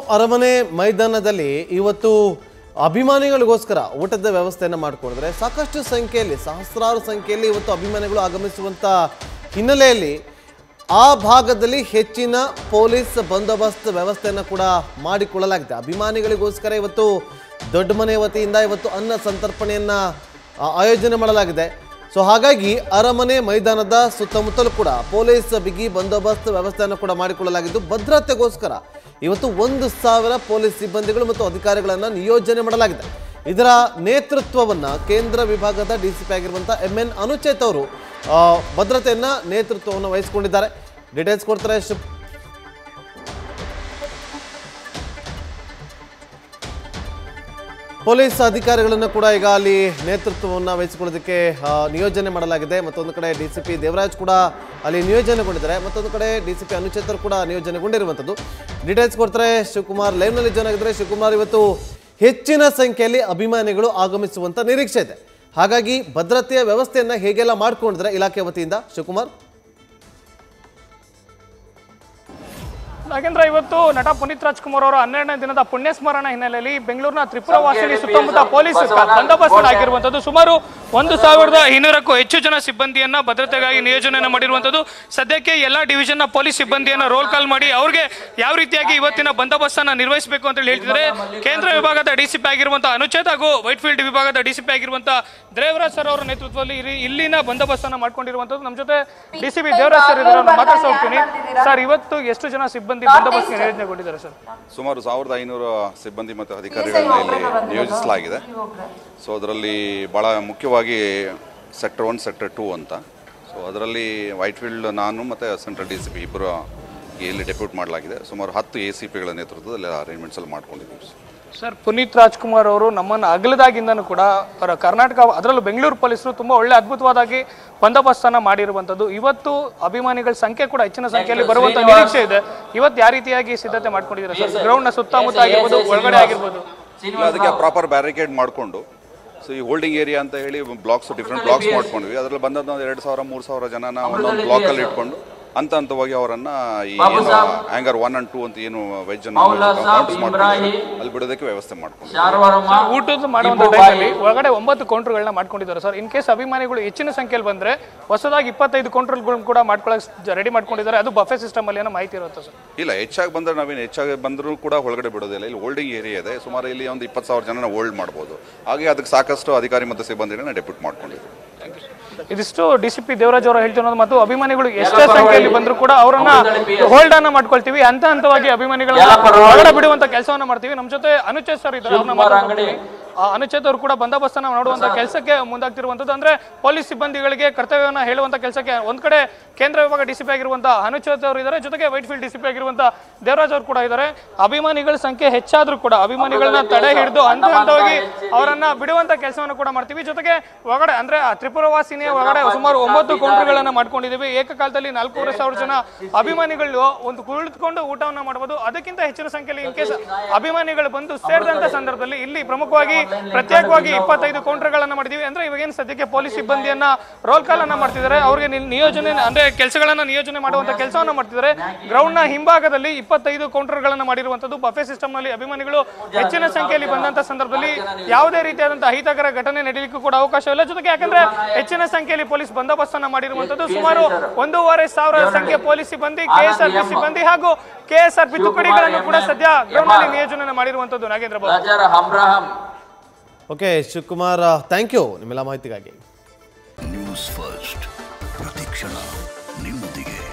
ಅರಮನೆ ಮೈದಾನದಲ್ಲಿ ಇವತ್ತು ಅಭಿಮಾನಿಗಳಿಗೋಸ್ಕರ ಊಟದ ವ್ಯವಸ್ಥೆಯನ್ನು ಮಾಡಿಕೊಂಡಿದ್ರೆ ಸಾಕಷ್ಟು ಸಂಖ್ಯೆಯಲ್ಲಿ ಸಹಸ್ರಾರು ಸಂಖ್ಯೆಯಲ್ಲಿ ಇವತ್ತು ಅಭಿಮಾನಿಗಳು ಆಗಮಿಸುವಂಥ ಹಿನ್ನೆಲೆಯಲ್ಲಿ ಆ ಭಾಗದಲ್ಲಿ ಹೆಚ್ಚಿನ ಪೊಲೀಸ್ ಬಂದೋಬಸ್ತ್ ವ್ಯವಸ್ಥೆಯನ್ನು ಕೂಡ ಮಾಡಿಕೊಳ್ಳಲಾಗಿದೆ ಅಭಿಮಾನಿಗಳಿಗೋಸ್ಕರ ಇವತ್ತು ದೊಡ್ಡ ಮನೆ ವತಿಯಿಂದ ಇವತ್ತು ಅನ್ನ ಸಂತರ್ಪಣೆಯನ್ನು ಆ, ಆಯೋಜನೆ ಮಾಡಲಾಗಿದೆ ಸೊ ಹಾಗಾಗಿ ಅರಮನೆ ಮೈದಾನದ ಸುತ್ತಮುತ್ತಲೂ ಕೂಡ ಪೊಲೀಸ್ ಬಿಗಿ ಬಂದೋಬಸ್ತ್ ವ್ಯವಸ್ಥೆಯನ್ನು ಕೂಡ ಮಾಡಿಕೊಳ್ಳಲಾಗಿದ್ದು ಭದ್ರತೆಗೋಸ್ಕರ ಇವತ್ತು ಒಂದು ಸಾವಿರ ಪೊಲೀಸ್ ಸಿಬ್ಬಂದಿಗಳು ಮತ್ತು ಅಧಿಕಾರಿಗಳನ್ನು ನಿಯೋಜನೆ ಮಾಡಲಾಗಿದೆ ಇದರ ನೇತೃತ್ವವನ್ನ ಕೇಂದ್ರ ವಿಭಾಗದ ಡಿ ಸಿ ಪಿ ಆಗಿರುವಂಥ ಎಂ ಎನ್ ಅನುಚೇತ್ ಅವರು ಆ, ಭದ್ರತೆಯನ್ನ ನೇತೃತ್ವವನ್ನು ವಹಿಸಿಕೊಂಡಿದ್ದಾರೆ ಡೀಟೇಲ್ಸ್ ಕೊಡ್ತಾರೆ ಶಿವ್ ಪೊಲೀಸ್ ಅಧಿಕಾರಿಗಳನ್ನು ಕೂಡ ಈಗ ಅಲ್ಲಿ ನೇತೃತ್ವವನ್ನು ವಹಿಸಿಕೊಳ್ಳೋದಕ್ಕೆ ಆ, ನಿಯೋಜನೆ ಮಾಡಲಾಗಿದೆ ಮತ್ತೊಂದು ಕಡೆ ಡಿ ಸಿ ಪಿ ದೇವರಾಜ್ ಕೂಡ ಅಲ್ಲಿ ನಿಯೋಜನೆಗೊಂಡಿದ್ದಾರೆ ಮತ್ತೊಂದು ಕಡೆ ಡಿ ಸಿ ಪಿ ಅನುಚೇತರು ಕೂಡ ನಿಯೋಜನೆಗೊಂಡಿರುವಂಥದ್ದು ಡೀಟೇಲ್ಸ್ ಕೊಡ್ತಾರೆ ಶಿವಕುಮಾರ್ ಲೈವ್ನಲ್ಲಿ ಜಾಯ್ನ್ ಆಗಿದ್ದಾರೆ ಶಿವಕುಮಾರ್ ಇವತ್ತು ಹೆಚ್ಚಿನ ಸಂಖ್ಯೆಯಲ್ಲಿ ಅಭಿಮಾನಿಗಳು ಆಗಮಿಸುವಂತ ನಿರೀಕ್ಷೆ ಇದೆ ಹಾಗಾಗಿ ಭದ್ರತೆಯ ವ್ಯವಸ್ಥೆಯನ್ನ ಹೇಗೆಲ್ಲ ಮಾಡ್ಕೊಂಡಿದ್ರೆ ಇಲಾಖೆ ವತಿಯಿಂದ ಶಿವಕುಮಾರ್ ನಾಗೇಂದ್ರ ಇವತ್ತು ನಟ ಪುನೀತ್ ರಾಜ್ಕುಮಾರ್ ಅವರ ಹನ್ನೆರಡನೇ ದಿನದ ಪುಣ್ಯ ಸ್ಮರಣ ಹಿನ್ನೆಲೆಯಲ್ಲಿ ಬೆಂಗಳೂರಿನ ತ್ರಿಪುರ ವಾಸಿನಿ ಸುತ್ತಮುತ್ತ ಪೊಲೀಸ್ ಬಂದೋಬಸ್ತ್ ಆಗಿರುವಂತದ್ದು ಸುಮಾರು ಒಂದು ಸಾವಿರದ ಇನ್ನೂರಕ್ಕೂ ಹೆಚ್ಚು ಜನ ಸಿಬ್ಬಂದಿಯನ್ನ ಭದ್ರತೆಗಾಗಿ ನಿಯೋಜನೆಯನ್ನ ಮಾಡಿರುವಂತದ್ದು ಸದ್ಯಕ್ಕೆ ಎಲ್ಲಾ ಡಿವಿಷನ್ ನ ಪೊಲೀಸ್ ಸಿಬ್ಬಂದಿಯನ್ನ ರೋಲ್ ಕಾಲ್ ಮಾಡಿ ಅವ್ರಿಗೆ ಯಾವ ರೀತಿಯಾಗಿ ಇವತ್ತಿನ ಬಂದೋಬಸ್ತ್ ಅನ್ನ ನಿರ್ವಹಿಸಬೇಕು ಅಂತ ಹೇಳಿ ಹೇಳ್ತಿದ್ದಾರೆ ಕೇಂದ್ರ ವಿಭಾಗದ ಡಿಸಿಪಿ ಆಗಿರುವಂತಹ ಅನುಚೇತ್ ಹಾಗೂ ವೈಟ್ ಫೀಲ್ಡ್ ವಿಭಾಗದ ಡಿಸಿಪಿ ಆಗಿರುವಂತಹ ದೇವರಾಜ್ ಸರ್ ಅವರ ನೇತೃತ್ವದಲ್ಲಿ ಇಲ್ಲಿ- ಇಲ್ಲಿನ ಬಂದೋಬಸ್ತ್ ಅನ್ನ ಮಾಡ್ಕೊಂಡಿರುವಂತದ್ದು ನಮ್ಮ ಜೊತೆ ಡಿಸಿಪಿ ದೇವರಾಜ್ ಸರ್ ಇದ್ದಾರೆ ಅವ್ರನ್ನ ಮಾತಾಡ್ಸ ಹೋಗ್ತೀನಿ ಸರ್ ಇವತ್ತು ಎಷ್ಟು ಜನ ಸಿಬ್ಬಂದಿ ಬಂದೋಬಸ್ತ್ ನಿಯೋಜನೆಗೊಂಡಿದ್ದಾರೆ ಸರ್ ಸುಮಾರು ಸಾವಿರದ ಐನೂರು ಸಿಬ್ಬಂದಿ ಮತ್ತು ಅಧಿಕಾರಿಗಳನ್ನ ಇಲ್ಲಿ ನಿಯೋಜಿಸಲಾಗಿದೆ ಸೊ ಅದರಲ್ಲಿ ಭಾಳ ಮುಖ್ಯವಾಗಿ ಸೆಕ್ಟರ್ ಒನ್ ಸೆಕ್ಟರ್ ಟೂ ಅಂತ ಸೊ ಅದರಲ್ಲಿ ವೈಟ್ ಫೀಲ್ಡ್ ನಾನು ಮತ್ತು ಸೆಂಟ್ರಲ್ ಡಿ ಸಿ ಪಿ ಇಬ್ಬರು ಇಲ್ಲಿ ಡೆಪ್ಯೂಟ್ ಮಾಡಲಾಗಿದೆ ಸುಮಾರು ಹತ್ತು ಎ ಸಿ ಪಿಗಳ ನೇತೃತ್ವದಲ್ಲಿ ಅರೇಂಜ್ಮೆಂಟ್ಸ್ ಎಲ್ಲ ಮಾಡ್ಕೊಂಡಿದ್ದೀವಿ ಸರ್. ಸರ್ ಪುನೀತ್ ರಾಜ್ಕುಮಾರ್ ಅವರು ನಮ್ಮನ್ನು ಅಗಲದಾಗಿಂದನೂ ಕೂಡ ಅವರ ಕರ್ನಾಟಕ ಅದರಲ್ಲೂ ಬೆಂಗಳೂರು ಪೊಲೀಸರು ತುಂಬಾ ಒಳ್ಳೆ ಅದ್ಭುತವಾದಾಗಿ ಬಂದೋಬಸ್ತನ್ನ ಮಾಡಿರುವಂಥದ್ದು ಇವತ್ತು ಅಭಿಮಾನಿಗಳ ಸಂಖ್ಯೆ ಕೂಡ ಹೆಚ್ಚಿನ ಸಂಖ್ಯೆಯಲ್ಲಿ ಬರುವಂತ ನಿರೀಕ್ಷೆ ಇದೆ ಇವತ್ತು ಯಾವ ರೀತಿಯಾಗಿ ಸಿದ್ಧತೆ ಮಾಡ್ಕೊಂಡಿದ್ದಾರೆ ಸರ್ ಗ್ರೌಂಡ್ನ ಸುತ್ತಮುತ್ತ ಆಗಿರ್ಬೋದು ಒಳಗಡೆ ಆಗಿರ್ಬೋದು ಇಲ್ಲ ಅದಕ್ಕೆ ಪ್ರಾಪರ್ ಬ್ಯಾರಿಕೇಡ್ ಮಾಡಿಕೊಂಡು ಸೊ ಈ ಹೋಲ್ಡಿಂಗ್ ಏರಿಯಾ ಅಂತ ಹೇಳಿ ಬ್ಲಾಕ್ಸ್ ಡಿಫ್ರೆಂಟ್ ಬ್ಲಾಕ್ಸ್ ಮಾಡ್ಕೊಂಡ್ವಿ ಅದರಲ್ಲಿ ಬಂದದ್ದು ಒಂದು ಎರಡು ಸಾವಿರ ಮೂರು ಸಾವಿರ ಜನನ ಒಂದೊಂದು ಬ್ಲಾಕಲ್ಲಿ ಇಟ್ಕೊಂಡು ಹಂತ ಹಂತವಾಗಿ ಅವರನ್ನ ಈ ಏನು ಹ್ಯಾಂಗರ್ ಒನ್ ಅಂಡ್ ಟೂ ಅಂತ ಏನು ವೆಜ್ ಅನ್ನು ಕೌಂಟ್ಸ್ ಮಾಡ್ಕೊಂಡು ಅಲ್ಲಿ ಬಿಡೋದಕ್ಕೆ ವ್ಯವಸ್ಥೆ ಮಾಡ್ಕೊಂಡು ಊಟದ ಮಾಡುವಂತ ಟೈಮಲ್ಲಿ ಒಳಗಡೆ ಒಂಬತ್ತು ಕೌಂಟರ್ಗಳನ್ನ ಮಾಡ್ಕೊಂಡಿದ್ದಾರೆ ಸರ್ ಇನ್ ಕೇಸ್ ಅಭಿಮಾನಿಗಳು ಹೆಚ್ಚಿನ ಸಂಖ್ಯೆಯಲ್ಲಿ ಬಂದ್ರೆ ಹೊಸದಾಗಿ ಇಪ್ಪತ್ತೈದು ಕೌಂಟರ್ಗಳನ್ನು ಕೂಡ ಮಾಡ್ಕೊಳ್ಳೋಕೆ ರೆಡಿ ಮಾಡ್ಕೊಂಡಿದ್ದಾರೆ ಅದು ಬಫೆ ಸಿಸ್ಟಮ್ ಅಲ್ಲಿ ಏನೋ ಮಾಹಿತಿ ಇರುತ್ತೆ ಸರ್ ಇಲ್ಲ ಹೆಚ್ಚಾಗಿ ಬಂದರೆ ನಾವೇನು ಹೆಚ್ಚಾಗಿ ಬಂದರೂ ಕೂಡ ಒಳಗಡೆ ಬಿಡೋದಿಲ್ಲ ಇಲ್ಲಿ ಹೋಲ್ಡಿಂಗ್ ಏರಿಯಾ ಇದೆ ಸುಮಾರು ಇಲ್ಲಿ ಒಂದು ಇಪ್ಪತ್ತು ಸಾವಿರ ಜನನ ಹೋಲ್ಡ್ ಮಾಡ್ಬೋದು ಹಾಗೆ ಅದಕ್ಕೆ ಸಾಕಷ್ಟು ಅಧಿಕಾರಿ ಮತ್ತು ಸಿಬ್ಬಂದಿಗಳನ್ನ ಡೆಪ್ಯೂಟ್ ಮಾಡ್ಕೊಂಡಿದ್ದೀವಿ ಇದಿಷ್ಟು ಡಿ ಸಿ ಪಿ ದೇವರಾಜ್ ಅವರು ಹೇಳ್ತಿರೋದು ಮತ್ತು ಅಭಿಮಾನಿಗಳು ಎಷ್ಟೇ ಸಂಖ್ಯೆಯಲ್ಲಿ ಬಂದರೂ ಕೂಡ ಅವರನ್ನ ಹೋಲ್ಡ್ ಅನ್ನ ಮಾಡ್ಕೊಳ್ತೀವಿ ಹಂತ ಹಂತವಾಗಿ ಅಭಿಮಾನಿಗಳನ್ನ ಹೊರಗಡೆ ಬಿಡುವಂತ ಕೆಲಸವನ್ನ ಮಾಡ್ತೀವಿ ನಮ್ಮ ಜೊತೆ ಅನುಚೇತ್ ಸರ್ ಇದ್ದಾರೆ ಅವ್ರನ್ನ ಮಾತಾಡ್ತೀನಿ. ಆ ಅನುಚೇತ್ ಅವರು ಕೂಡ ಬಂದೋಬಸ್ತನ್ನ ಮಾಡುವಂತ ಕೆಲಸಕ್ಕೆ ಮುಂದಾಗ್ತಿರುವಂತದ್ದು ಅಂದ್ರೆ ಪೊಲೀಸ್ ಸಿಬ್ಬಂದಿಗಳಿಗೆ ಕರ್ತವ್ಯವನ್ನ ಹೇಳುವಂತ ಕೆಲಸಕ್ಕೆ ಒಂದ್ ಕಡೆ ಕೇಂದ್ರ ವಿಭಾಗ ಡಿಸಿಪಿ ಆಗಿರುವಂತ ಅನುಚೇತ್ ಅವರು ಇದ್ದಾರೆ ಜೊತೆಗೆ ವೈಟ್ ಫೀಲ್ಡ್ ಡಿಸಿಪಿ ಆಗಿರುವಂತ ದೇವರಾಜ್ ಅವರು ಕೂಡ ಇದ್ದಾರೆ ಅಭಿಮಾನಿಗಳ ಸಂಖ್ಯೆ ಹೆಚ್ಚಾದ್ರೂ ಕೂಡ ಅಭಿಮಾನಿಗಳನ್ನ ತಡೆ ಹಿಡಿದು ಹಂತ ಹಂತವಾಗಿ ಅವರನ್ನ ಬಿಡುವಂತ ಕೆಲಸವನ್ನು ಕೂಡ ಮಾಡ್ತೀವಿ ಜೊತೆಗೆ ಒಳಗಡೆ ಅಂದ್ರೆ ಆ ತ್ರಿಪುರ ವಾಸಿನಿಯ ಒಳಗಡೆ ಸುಮಾರು ಒಂಬತ್ತು ಕೌಂಟರ್ಗಳನ್ನ ಮಾಡ್ಕೊಂಡಿದ್ದೀವಿ ಏಕಕಾಲದಲ್ಲಿ ನಾಲ್ಕೂವರೆ ಸಾವಿರ ಜನ ಅಭಿಮಾನಿಗಳು ಒಂದು ಕುಳಿತುಕೊಂಡು ಊಟವನ್ನ ಮಾಡಬಹುದು ಅದಕ್ಕಿಂತ ಹೆಚ್ಚಿನ ಸಂಖ್ಯೆಯಲ್ಲಿ ಇನ್ ಕೇಸ್ ಅಭಿಮಾನಿಗಳು ಬಂದು ಸೇರಿದಂತ ಸಂದರ್ಭದಲ್ಲಿ ಇಲ್ಲಿ ಪ್ರಮುಖವಾಗಿ ಪ್ರತ್ಯೇಕವಾಗಿ ಇಪ್ಪತ್ತೈದು ಕೌಂಟರ್ಗಳನ್ನ ಮಾಡಿದೀವಿ ಅಂದ್ರೆ ಇವಾಗೇನು ಸದ್ಯಕ್ಕೆ ಪೊಲೀಸ್ ಸಿಬ್ಬಂದಿಯನ್ನ ರೋಲ್ ಕಾಲ್ ಅನ್ನ ಮಾಡ್ತಿದ್ದಾರೆ ಅವ್ರಿಗೆ ನಿ- ನಿಯೋಜನೆ ಅಂದ್ರೆ ಕೆಲಸಗಳನ್ನ ನಿಯೋಜನೆ ಮಾಡುವಂತ ಕೆಲಸವನ್ನ ಮಾಡ್ತಿದ್ದಾರೆ ಗ್ರೌಂಡ್ ನ ಹಿಂಭಾಗದಲ್ಲಿ ಇಪ್ಪತ್ತೈದು ಕೌಂಟರ್ಗಳನ್ನ ಮಾಡಿರುವಂತದ್ದು ಬಫೆ ಸಿಸ್ಟಮ್ ನಲ್ಲಿ ಅಭಿಮಾನಿಗಳು ಹೆಚ್ಚಿನ ಸಂಖ್ಯೆಯಲ್ಲಿ ಬಂದಂತ ಸಂದರ್ಭದಲ್ಲಿ ಯಾವುದೇ ರೀತಿಯಾದಂತಹ ಅಹಿತಕರ ಘಟನೆ ನಡೀಲಿಕ್ಕೂ ಕೂಡ ಅವಕಾಶವಿಲ್ಲ ಜೊತೆಗೆ ಯಾಕಂದ್ರೆ ಹೆಚ್ಚಿನ ಸಂಖ್ಯೆಯಲ್ಲಿ ಪೊಲೀಸ್ ಬಂದೋಬಸ್ತ್ ಅನ್ನ ಮಾಡಿರುವಂತದ್ದು ಸುಮಾರು ಒಂದೂವರೆ ಸಾವಿರ ಸಂಖ್ಯೆ ಪೊಲೀಸ್ ಸಿಬ್ಬಂದಿ ಕೆಎಸ್ಆರ್ಪಿ ಸಿಬ್ಬಂದಿ ಹಾಗೂ ಕೆಎಸ್ಆರ್ಪಿ ತುಕಡಿಗಳನ್ನು ಕೂಡ ಸದ್ಯ ಗ್ರೌಂಡ್ ನಲ್ಲಿ ನಿಯೋಜನೆ ಮಾಡಿರುವಂತದ್ದು Nagendra Babu Raja Hamraham. Okay Shivakumar thank you ನಿಮ್ಮೆಲ್ಲ ಮಾಹಿತಿಗಾಗಿ ನ್ಯೂಸ್ ಫಸ್ಟ್ ಪ್ರತಿಕ್ಷಣ ನಿಮ್ಮೊಂದಿಗೆ